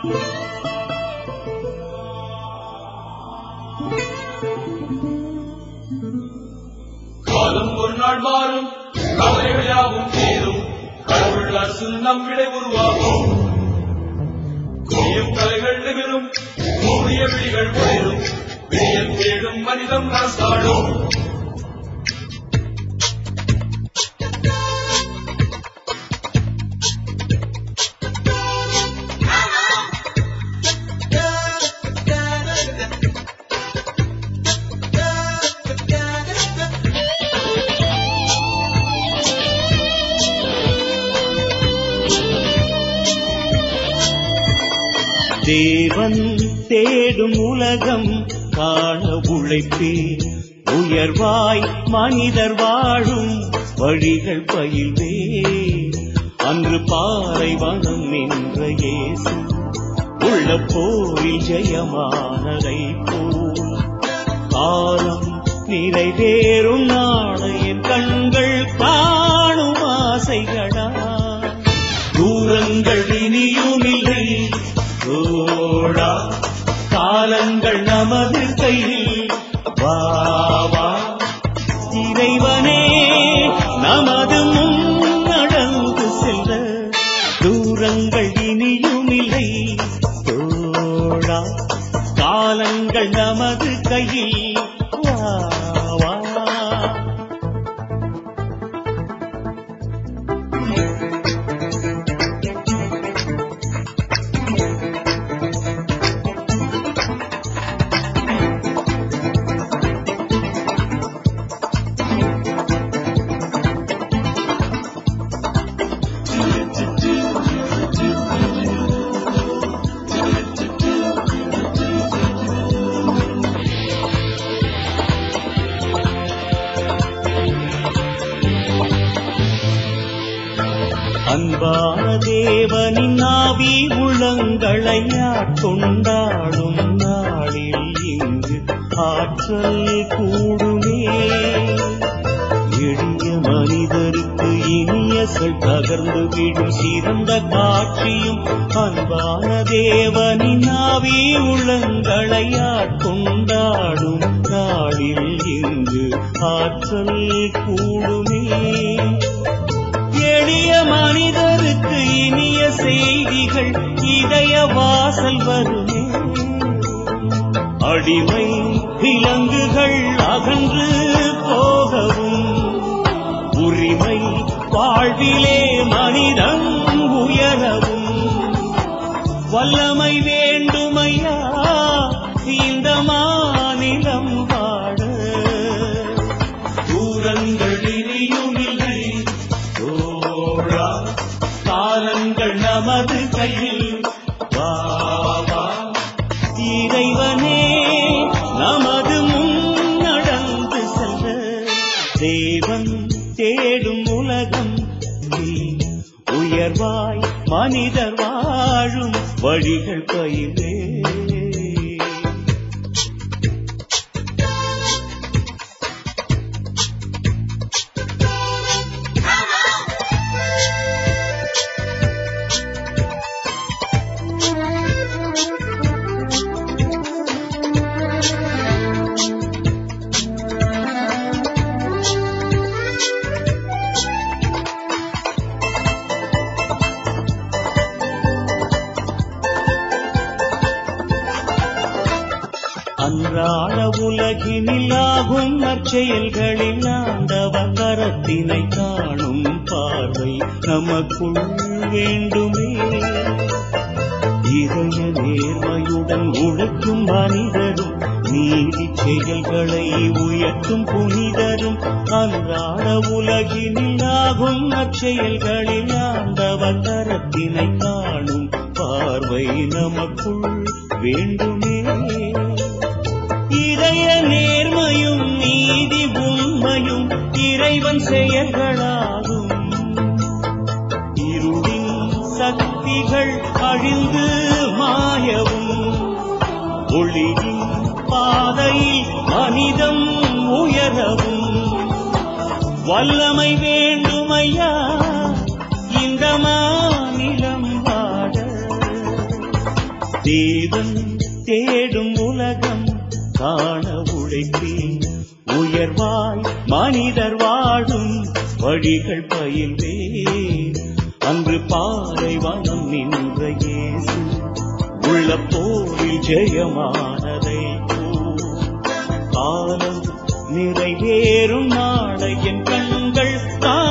காலம் ஒரு நாள் மாறும் கவலைகள் யாவும் தீரும் கடவுள் அரசு நம்மிடை உருவாகும் குடியும் கலைகள் நிகழும் மூடிய விழிகள் உயரும் விடியம் தேடும் மனிதம் அரசாடும் தேவன் தேடும் உலகம் காண உழைப்பே உயர்வாய் மனிதர் வாழும் வழிகள் பயில்வே அன்று பாறை வனம் நின்ற இயேசு உள்ள போரில் ஜெயமானதை போல் காலம் நிறைவேறும் நாளையின் கண்கள் காணும் ஆசைகளா தூரங்கள் இனியும் இல்லை ஓடா காலங்கள் நமது கையில் வா வா இறைவனே நமது முன் நடந்து செல்ல தூரங்கள் இனியும் இல்லை தோழா காலங்கள் நமது கையில் வா வா அன்பான தேவனின் ஆவி உள்ளங்களை கொண்டாடும் நாளில் இங்கு ஆற்றல் கூடுமே எளிய மனிதருக்கு இனிய சொல் தகர்ந்து விடும் சிறந்த காட்சியும் அன்பான தேவனின் ஆவி உள்ளங்களை கொண்டாடும் நாளில் இங்கு ஆற்றல் கூடுமே எளிய மனிதருக்கு இனிய செய்திகள் இதய வாசல் வருமே அடிமை விலங்குகள் அகன்று போகவும் உரிமை வாழ்விலே மனிதன் உயரவும் வல்லமை வேண்டுமையா இந்த மாநிலம் வாழ தூரங்கள் இனியும் இல்லை தோழா காலங்கள் நமது கையில் வா வா இறைவனே நமது முன் நடந்து செல்ல தேவன் தேடும் உலகம் நீ உயர்வாய் மனிதர் வாழும் வழிகள் பயிலே அன்றாட உலகினில் ஆகும் நற்செயல்களில் ஆண்டவர் கரத்தினை காணும் பார்வை நமக்குள் வேண்டுமே இதய நேர்மையுடன் உழைக்கும் மனிதரும் நீதி செயல்களை உயர்த்தும் புனிதரும் அன்றாட உலகினில் ஆகும் நற்செயல்களில் ஆண்டவர் கரத்தினை காணும் பார்வை நமக்குள் வேண்டுமே இதய நேர்மையும் நீதி உண்மையும் இறைவன் செயல்களாகும் இருளின் சக்திகள் அழிந்து மாயவும் ஒளியின் பாதையில் மனிதம் உயரவும் வல்லமை வேண்டுமையா இந்த மாநிலம் வாழ தேவன் தேடும் உலகம் காண உழைப்பேன் உயர்வாய் மனிதர் வாழும் வழிகள் பயில்வேன் அன்று பாறை வனம் நின்ற இயேசு உள்ள போரில் ஜெயமானதை காலம் நிறைவேறும் நாளை என் கண்கள் காண